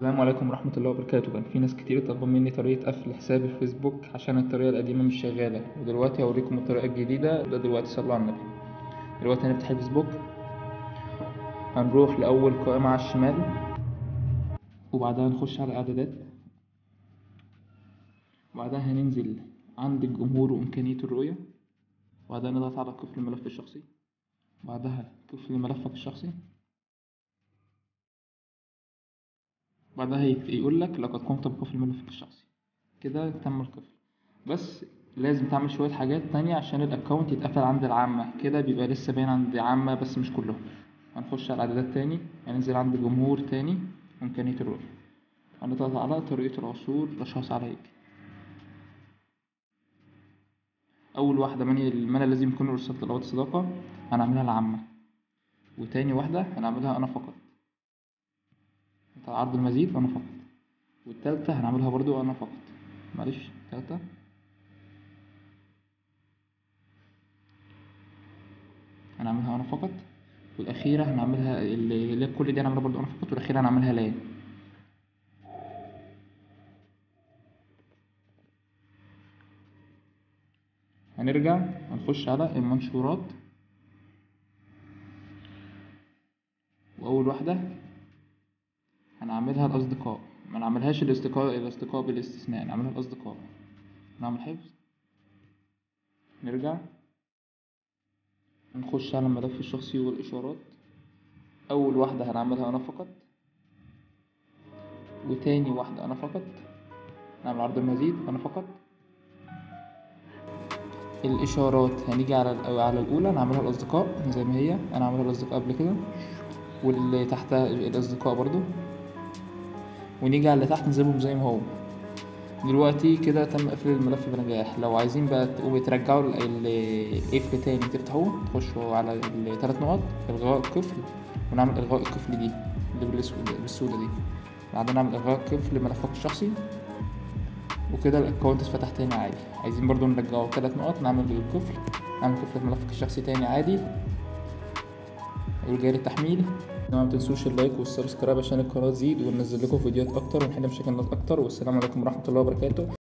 السلام عليكم ورحمة الله وبركاته كان في ناس كتير طالبة مني طريقة قفل حساب الفيسبوك عشان الطريقة القديمة مش شغالة ودلوقتي هوريكم الطريقة الجديدة ده دلوقتي صلوا على النبي دلوقتي هنفتح الفيسبوك هنروح لأول قائمة على الشمال وبعدها نخش على الإعدادات وبعدها هننزل عند الجمهور وإمكانية الرؤية وبعدها نضغط على قفل الملف الشخصي بعدها قفل ملفك الشخصي بعدها يقول لك لقد قمت بقفل ملفك الشخصي كده تم القفل بس لازم تعمل شوية حاجات تانية عشان الأكونت يتقفل عند العامة كده بيبقى لسه باين عند عامة بس مش كلهم هنخش على الإعدادات تاني هننزل عند الجمهور تاني وإمكانية الرؤية هنضغط على طريقة العثور لأشخاص عليك أول واحدة من من الذي يمكنه إرسال طلبات الصداقة هنعملها العامة وتاني واحدة هنعملها أنا فقط عرض المزيد أنا فقط والتالتة هنعملها برضو أنا فقط معلش التالتة هنعملها أنا فقط والأخيرة هنعملها اللي اللي كل دي هنعملها برضو أنا فقط والأخيرة هنعملها لا هنرجع هنخش على المنشورات وأول واحدة هنعملها الأصدقاء ما نعملهاش الأصدقاء الأصدقاء بالاستثناء نعملها الأصدقاء نعمل حفظ نرجع نخش على الملف الشخصي والإشارات أول واحدة هنعملها أنا فقط وتاني واحدة أنا فقط نعمل عرض المزيد أنا فقط الإشارات هنيجي على على الأولى نعملها الأصدقاء زي ما هي أنا عاملها الأصدقاء قبل كده واللي تحتها الأصدقاء برضو ونيجي على اللي تحت نسيبهم زي ما هو دلوقتي كده تم قفل الملف بنجاح لو عايزين بقى تقوموا ترجعوا القفل تاني تفتحوه تخشوا على التلات نقط إلغاء القفل ونعمل إلغاء القفل دي اللي بالأسود بالسودة دي بعدين نعمل إلغاء قفل ملفك الشخصي وكده الأكونت اتفتح تاني عادي عايزين برضو نرجعه تلات نقط نعمل القفل نعمل قفل ملفك الشخصي تاني عادي والجاري التحميل ما تنسوش اللايك والسبسكرايب عشان القناة تزيد وننزل لكم فيديوهات اكتر ونحل مشاكل الناس اكتر والسلام عليكم ورحمة الله وبركاته